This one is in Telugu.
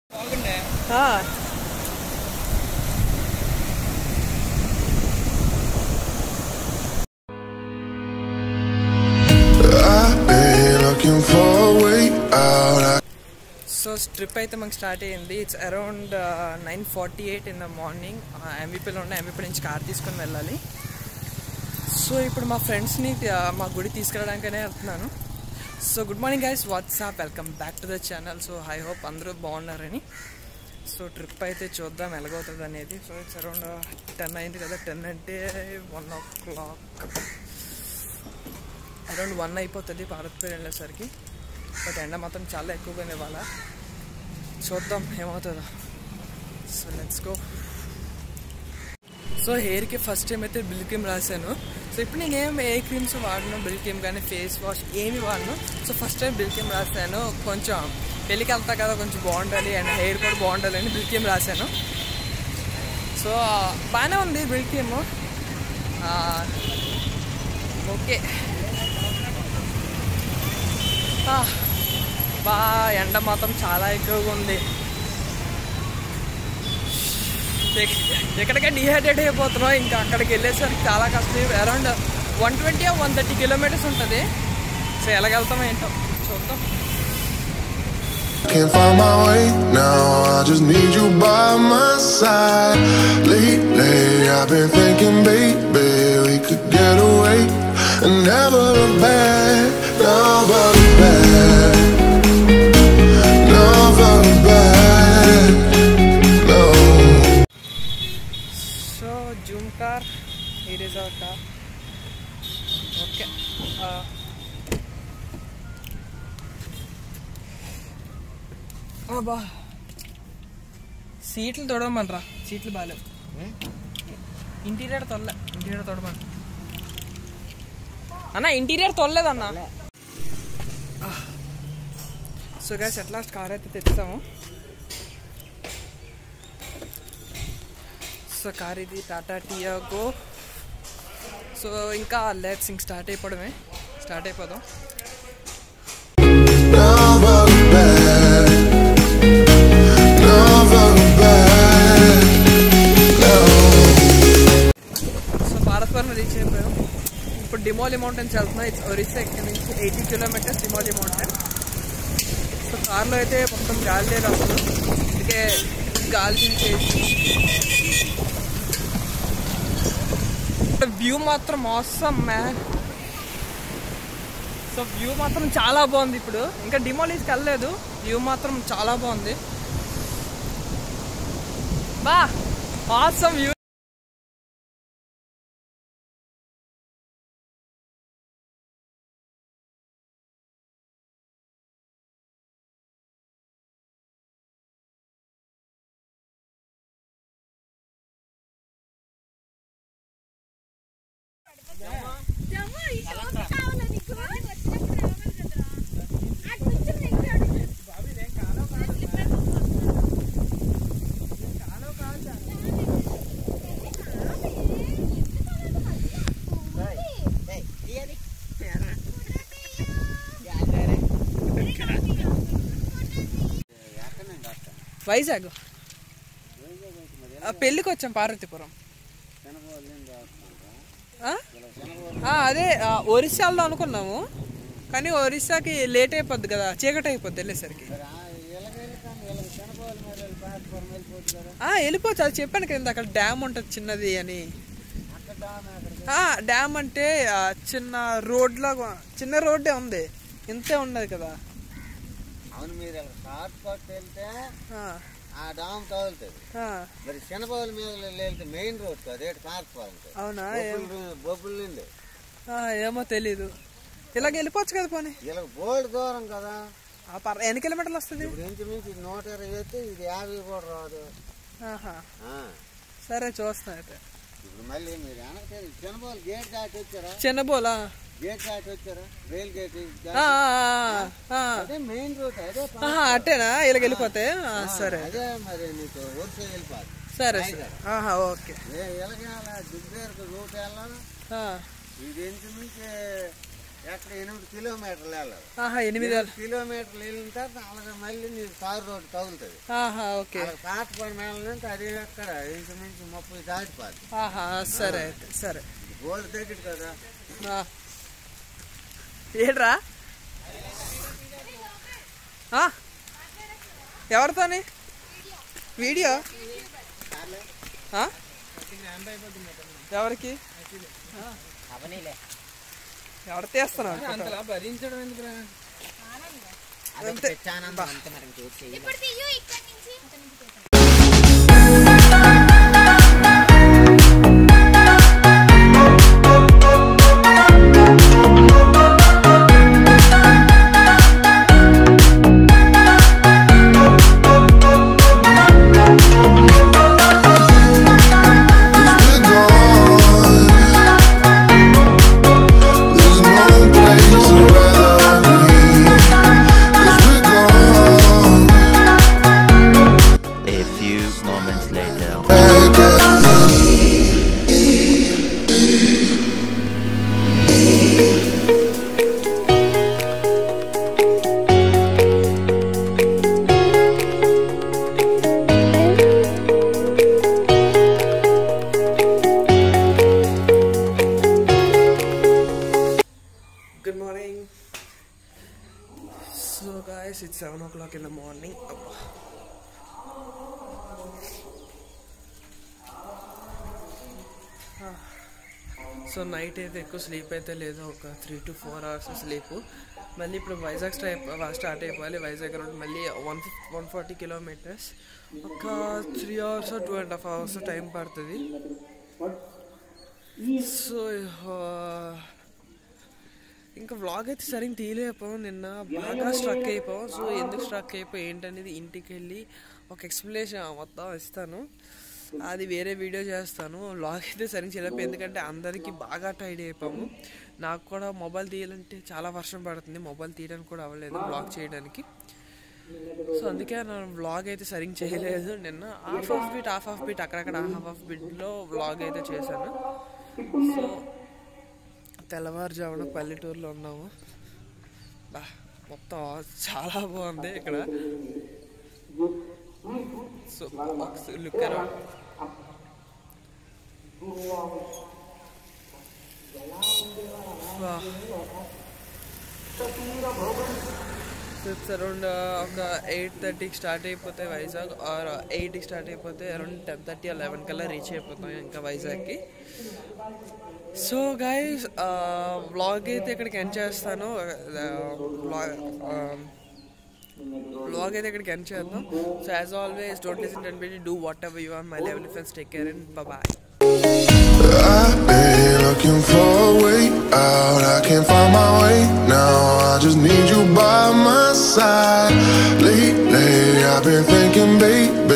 ఆ, I've been looking for a way out. I so trip అయితే మాకు స్టార్ట్ అయ్యింది it's around nine forty eight in the morning ఎంబీపీలో ఉన్న ఎంబీపీ నుంచి కార్ తీసుకొని వెళ్ళాలి సో ఇప్పుడు మా ఫ్రెండ్స్ని మా గుడి తీసుకెళ్ళడానికనే వెళ్తున్నాను so good morning guys what's up welcome back to the channel so I hope అందరూ బాగున్నారని సో ట్రిప్ అయితే చూద్దాం ఎలాగవుతుంది అనేది సో ఇట్స్ అరౌండ్ టెన్ అయింది కదా టెన్ అంటే one o'clock around one అయిపోతుంది భారత్పేట వెళ్ళేసరికి బట్ ఎండ మాత్రం చాలా ఎక్కువగా ఇవాళ చూద్దాం ఏమవుతుందో సో లెట్స్ గో సో హెయిర్కి ఫస్ట్ టైం అయితే బిల్ క్రీమ్ రాశాను సో ఇప్పుడు నేను ఏం ఏ క్రీమ్స్ వాడను బిల్ క్రీమ్ కానీ ఫేస్ వాష్ ఏమి వాడను so first time Brylcreem రాశాను కొంచెం పెళ్ళికి వెళ్తా కదా కొంచెం బాగుండాలి అండ్ హెయిర్ కూడా బాగుండాలి అని బిల్ క్రీమ్ రాశాను సో బాగానే ఉంది బిల్ క్రీమ్ ఓకే ఆ, బా ఎండ మాత్రం చాలా ఎక్కువగా ఉంది ఎక్- ఎక్కడికే డిహైడ్రేట్ అయిపోతున్నాం ఇంకా అక్కడికి వెళ్ళేసరికి చాలా కష్టం around one twenty one thirty kilometers ఉంటుంది సో ఎలాగెళ్తామో ఏంటో చూద్దాం can't find my way now. I just need you by my side. Lately, I've been thinking, baby, we could get away and never look back. Never look back. Never look back. No. So zoom car it is our car okay బా సీట్లు తొడవమంటారా సీట్లు బాగాలేవు ఇంటీరియర్ తొల్లే ఇంటీరియర్ తొడమని అన్న ఇంటీరియర్ తొలలేదన్న so gas at last car అయితే తెచ్చాము సో కార్ ఇది టాటా టియాగో సో ఇంకా లెట్స్ ఇంక స్టార్ట్ అయిపోవడమే స్టార్ట్ అయిపోదాం Never look back. Never look back. No. So Bharatvaram reach అయిపోయాం ఇప్పుడు డిమోలి మౌంటైన్స్ వెళ్తున్నాం ఇట్స్ ఒరిస్సా ఇక్కడ నుంచి eighty kilometers Deomali mountain so కార్లో అయితే మొత్తం గాలి లేదు అసలు అందుకే గాలి చేసి వ్యూ మాత్రం అవసరం మ్యాన్ సో వ్యూ మాత్రం చాలా బాగుంది ఇప్పుడు ఇంకా డిమాలిస్కి వెళ్ళలేదు వ్యూ మాత్రం చాలా బాగుంది బా awesome వ్యూ వైజాగ్ ఆ, పెళ్ళికి వచ్చాం పార్వతీపురం ఆ? ఆ, అదే ఆ, ఒరిస్సాలో అనుకున్నాము కానీ ఒరిస్సాకి లేట్ అయిపోద్ది కదా చీకటి అయిపోద్ది వెళ్ళేసరికి ఆ, వెళ్ళిపోవచ్చు అది చెప్పాను కదా అక్కడ డ్యామ్ ఉంటుంది చిన్నది అని ఆ, డ్యామ్ అంటే ఆ, చిన్న రోడ్ లాగా చిన్న రోడ్డే ఉంది ఇంతే ఉన్నది కదా అవును మీరు షార్ట్ కట్ వెళ్తే ఆ, ఆ డామ్ తగులుతుంది ఆ, మరి చిన్నబాబుల మీద వెళ్తే మెయిన్ రోడ్ కాదు ఏడు కార్పోవాలి అవునా ఏం- బొబ్బుల నుండి ఆ, ఏమో తెలీదు ఇలాగ వెళ్ళిపోవచ్చు కదా పోనీ ఇలా బోల్డ్ దూరం కదా ఆ పర్ ఎన్ని కిలోమీటర్లు వస్తుంది ఇప్పుడు ఇంచుమించు ఇది నూట ఇరవై అయితే ఇది యాభై కూడా రాదు ఆహా ఆ, సరే చూస్తాను అయితే ఇప్పుడు మళ్ళీ మీరు వెనక్కి చిన్నబాబులు గేట్ దాటి వచ్చారా చిన్న బోలా గేట్ దాటి వచ్చారా రైల్ గేట్ దాటి- ఆ, ఆ, ఆ, ఆ. అదే మెయిన్ రోడ్ అదే పా- ఆహా అట్టేనా ఇలాగ వెళ్ళిపోతే ఆ, సరే అదే మరి నీకు వరుస వెళ్ళిపోదు సరే సరే ఆహా ఓకే ఎలాగ దిగ్గరకు రూట్ వెళ్ళాలి ఆ, ఇది ఇంచుమించు ఎక్కడ ఎనిమిది కిలోమీటర్లు వెళ్ళాలి ఆహా ఎనిమిది ఎనిమిది కిలోమీటర్లు వెళ్ళిన తర్వాత అలాగే మళ్ళీ నీకు తారు రోడ్డు తగులుతుంది ఆహా ఓకే అలా పాతపడి మేళనంటే అది అక్కడ ఇంచుమించు ముప్పై దాటిపోద్ది ఆహా సరే అయితే సరే గోల్డ్ దగ్గర కదా ఆ. ఏంట్రా ఆ? ఎవరితోని వీడియో ఆ? ఎవరికి ఎవరు తీస్తున్నావు అంతలా భరించడం ఎందుకురా అంతే ఇప్పుడు తీయు ఇక్కడి నుంచి We're gone. There's no place I'd rather be. 'Cause we're gone. A few moments later. Back at Good morning. So guys, it's seven o'clock in the morning. అబ్బా. సో నైట్ అయితే ఎక్కువ స్లీప్ అయితే లేదు ఒక three to four hours sleep మళ్ళీ ఇప్పుడు వైజాగ్ స్టా స్టార్ట్ అయిపోవాలి వైజాగ్ నుండి మళ్ళీ వన్ ఫిఫ్ వన్ ఫార్టీ కిలోమీటర్స్ ఒక three hours two and half hours time పడుతుంది సో ఇంకా వ్లాగ్ అయితే సరిగ్గా తీయలేకపోయాం నిన్న బాగా స్ట్రక్ అయిపోయాం సో ఎందుకు స్ట్రక్ అయిపోయి ఏంటనేది ఇంటికి వెళ్ళి ఒక ఎక్స్ప్లెనేషన్ మొత్తం ఇస్తాను అది వేరే వీడియో చేస్తాను వ్లాగ్ అయితే సరిగ్గా చేయలేకపోయి ఎందుకంటే అందరికీ బాగా టైడ్ అయిపోయాము నాకు కూడా మొబైల్ తీయాలంటే చాలా వర్షం పడుతుంది మొబైల్ తీయడానికి కూడా అవ్వలేదు వ్లాగ్ చేయడానికి సో అందుకే నా వ్లాగ్ అయితే సరిగ్గా చేయలేదు నిన్న half offbeat half offbeat అక్కడక్కడ హాఫ్ ఆఫ్ బీట్లో వ్లాగ్ అయితే చేశాను సో తెల్లవారుజామున పల్లెటూరులో ఉన్నాము బా మొత్తం చాలా బాగుంది ఇక్కడ సో ఒకసారి లుక్ అరౌండ్ ఇట్స్ అరౌండ్ ఒక ఎయిట్ థర్టీకి స్టార్ట్ అయిపోతే వైజాగ్ ఆర్ ఎయిట్కి స్టార్ట్ అయిపోతే అరౌండ్ టెన్ థర్టీ లెవెన్ కల్లా రీచ్ అయిపోతాం ఇంకా వైజాగ్కి సో గైస్ వ్లాగ్ అయితే ఇక్కడికి ఎండ్ చేస్తాను వ్లాగ్ అయితే ఇక్కడికి ఎండ్ చేద్దాం so as always don't listen ten be do whatever you on my level friends take care and bye I've been looking for a way out. I can't find my way now. I just need you by my side. Lately, I've been thinking, baby,